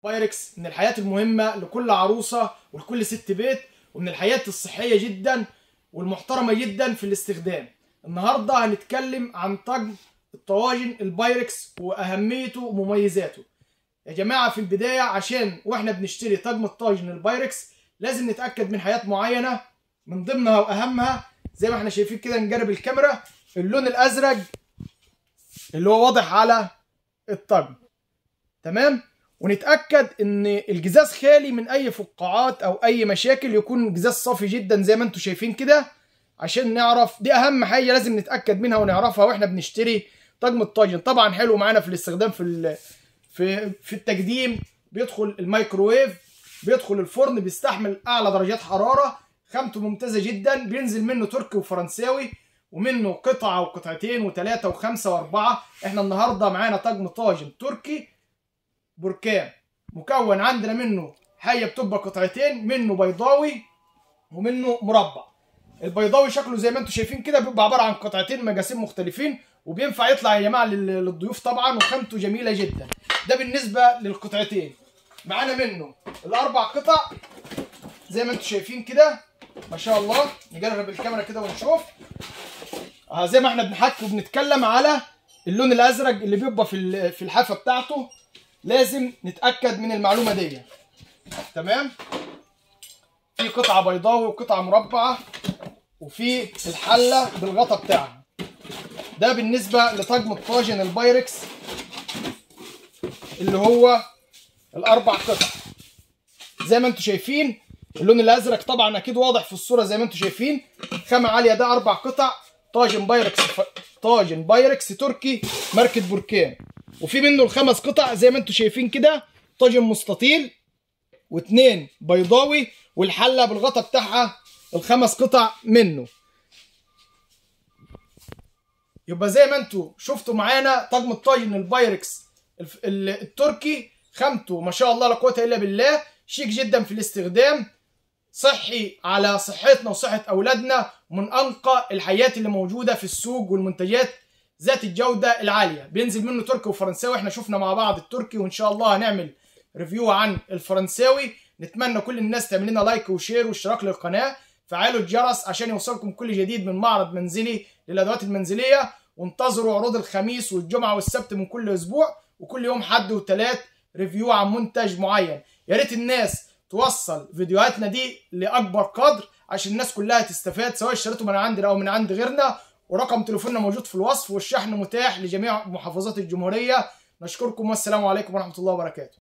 بايركس من الحياة المهمة لكل عروسة ولكل ست بيت ومن الحياة الصحية جدا والمحترمة جدا في الاستخدام النهاردة هنتكلم عن طقم الطواجن البايركس وأهميته ومميزاته يا جماعة في البداية عشان واحنا بنشتري طقم الطاجن البايركس لازم نتأكد من حاجات معينة من ضمنها وأهمها زي ما احنا شايفين كده نجرب الكاميرا اللون الأزرق اللي هو واضح على الطقم تمام ونتاكد ان الجزاز خالي من اي فقاعات او اي مشاكل يكون جزاز صافي جدا زي ما انتم شايفين كده عشان نعرف دي اهم حاجه لازم نتاكد منها ونعرفها واحنا بنشتري طقم الطاجن طبعا حلو معانا في الاستخدام في ال... في في التقديم بيدخل الميكروويف بيدخل الفرن بيستحمل اعلى درجات حراره خامته ممتازه جدا بينزل منه تركي وفرنساوي ومنه قطعه وقطعتين وثلاثه وخمسه واربعه احنا النهارده معانا طقم طاجن تركي بركان مكون عندنا منه حاجه بتبقى قطعتين منه بيضاوي ومنه مربع البيضاوي شكله زي ما انتم شايفين كده بيبقى عباره عن قطعتين مقاسين مختلفين وبينفع يطلع يا جماعه للضيوف طبعا وخامته جميله جدا ده بالنسبه للقطعتين معانا منه الاربع قطع زي ما انتم شايفين كده ما شاء الله نجرب الكاميرا كده ونشوف آه زي ما احنا بنحكي وبنتكلم على اللون الازرق اللي بيبقى في في الحافه بتاعته لازم نتاكد من المعلومه دي تمام في قطعه بيضاوي وقطعه مربعه وفي الحله بالغطا بتاعها ده بالنسبه لطقم الطاجن البايركس اللي هو الاربع قطع زي ما انتم شايفين اللون الازرق طبعا اكيد واضح في الصوره زي ما انتم شايفين خامه عاليه ده اربع قطع طاجن بايركس ف... طاجن بايركس تركي ماركه بركان وفي منه الخمس قطع زي ما انتم شايفين كده طاجن مستطيل واثنين بيضاوي والحله بالغطا بتاعها الخمس قطع منه يبقى زي ما انتم شفتوا معانا طقم الطاجن البايركس التركي خامته ما شاء الله لا قوه الا بالله شيك جدا في الاستخدام صحي على صحتنا وصحه اولادنا ومن انقى الحيات اللي موجوده في السوق والمنتجات ذات الجوده العاليه بينزل منه تركي وفرنساوي احنا شفنا مع بعض التركي وان شاء الله هنعمل ريفيو عن الفرنساوي نتمنى كل الناس تعمل لنا لايك وشير واشتراك للقناه فعلوا الجرس عشان يوصلكم كل جديد من معرض منزلي للادوات المنزليه وانتظروا عروض الخميس والجمعه والسبت من كل اسبوع وكل يوم حد وثلاث ريفيو عن منتج معين يا ريت الناس توصل فيديوهاتنا دي لاكبر قدر عشان الناس كلها تستفاد سواء اشتريته من عندنا او من عند غيرنا ورقم تليفوننا موجود في الوصف والشحن متاح لجميع محافظات الجمهوريه نشكركم والسلام عليكم ورحمه الله وبركاته